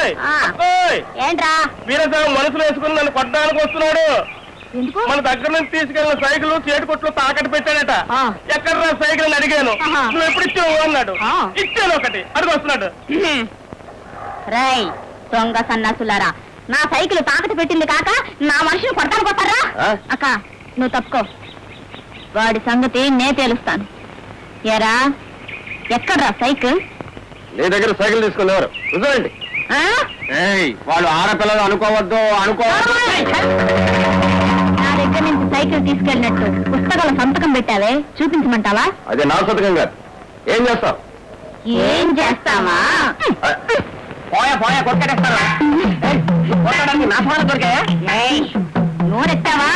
ఓయ్ ఆ. ఓయ్ ఏంట్రా వీరస్వామి మనసులో వేసుకుని నన్ను కొట్టడానికి వస్తున్నాడు ఎందుకు మన దగ్గర నుంచి తీసుకెళ్లిన సైకిల్ చేతి కొట్లో తాకట్టు పెట్టాడట ఆ. ఎక్కడ సైకిల్ అని అడిగాను ఆహా. నువ్వు ఎప్పుడు ఇచ్చావు అన్నాడు ఆ. ఇచ్చాను ఒకటి అడుగు వస్తున్నాడు రై దొంగ సన్నాసులారా నా సైకిల్ తాకట్టు పెట్టింది కాక నా మనిషిని కొడతానికి వస్తారా ఆ? అక్క నువ్వు తప్పుకో వాడి సంగతి నే తేలుస్తాను ఎరా ఎక్కడ్రా సైకిల్ నీ దగ్గర సైకిల్ తీసుకునేవారు చూడండి ఆ? వాళ్ళు ఆడపిల్లలు అనుకోవద్దు నా దగ్గర నుంచి సైకిల్ తీసుకెళ్ళినట్టు పుస్తకాల సంతకం పెట్టావే చూపించమంటావా అదే నా సతకం కాదు ఏం చేస్తావు ఏం చేస్తావా పోయా పోయా కొట్టేస్తారా కొట్టడానికి నా ఫోన్ దొరికాయా ఏయ్, నోరెత్తావా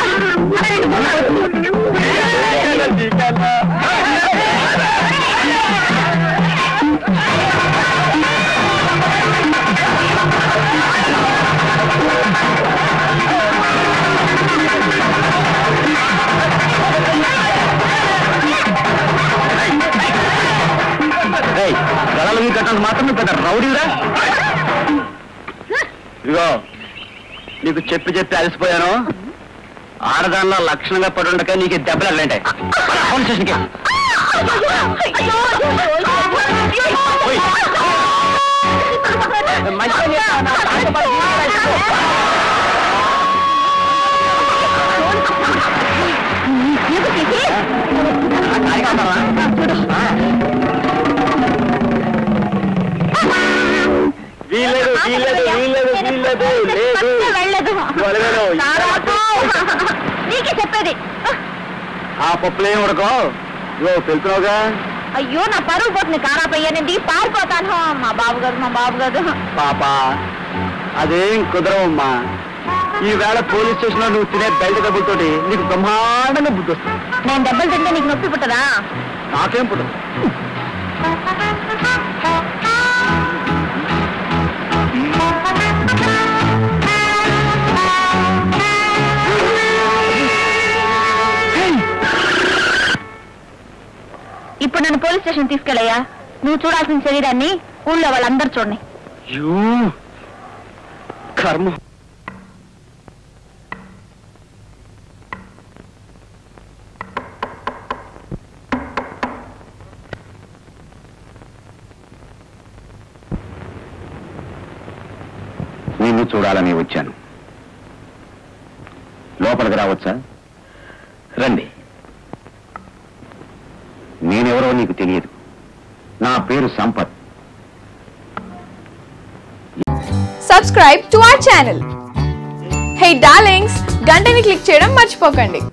గడలకి కట్టడానికి మాత్రం పెద్ద రౌడీరా ఇదిగో నీకు చెప్పి చెప్పి అలసిపోయాను ఆడదానిలో లక్షణంగా పడి ఉండక నీకు ఈ దెబ్బలు వెళ్ళంటాయి పోలీస్ స్టేషన్కి ఓయ్. వీల్లేదు వీల్లేదు వీల్లేదు వీల్లేదు లేదు వెళ్ళదు వెళ్ళను. తారాకు. నీకే చెప్పేది ఆ పప్పులేం ఉడకో ఇగో తెలుతున్నావుగా అయ్యో నా పరువు పోతుంది కారాపయ్య నేను దిగి పారిపోతాను మా బాబు గారు మా బాబు గారు పాప అదేం కుదరవమ్మా ఈవేళ పోలీస్ స్టేషన్ లో నువ్వు తినే బయట డబ్బులతోటి నీకు బ్రహ్మాండంగా బుద్ధి వస్తుంది నేను దెబ్బలు తింటే నీకు నొప్పి పుట్టదా నాకేం పుట్టదు ఇప్పుడు నన్ను పోలీస్ స్టేషన్ తీసుకెళ్ళయ్యా నువ్వు చూడాల్సిన శరీరాన్ని ఊళ్ళో వాళ్ళందరూ చూడండి యూ కర్మ నిన్ను చూడాలని వచ్చాను లోపలికి రావచ్చా రండి నేనెవరో నీకు తెలియదు నా పేరు Sampath subscribe to our channel. Hey darlings, గంటని click చేయడం మర్చిపోకండి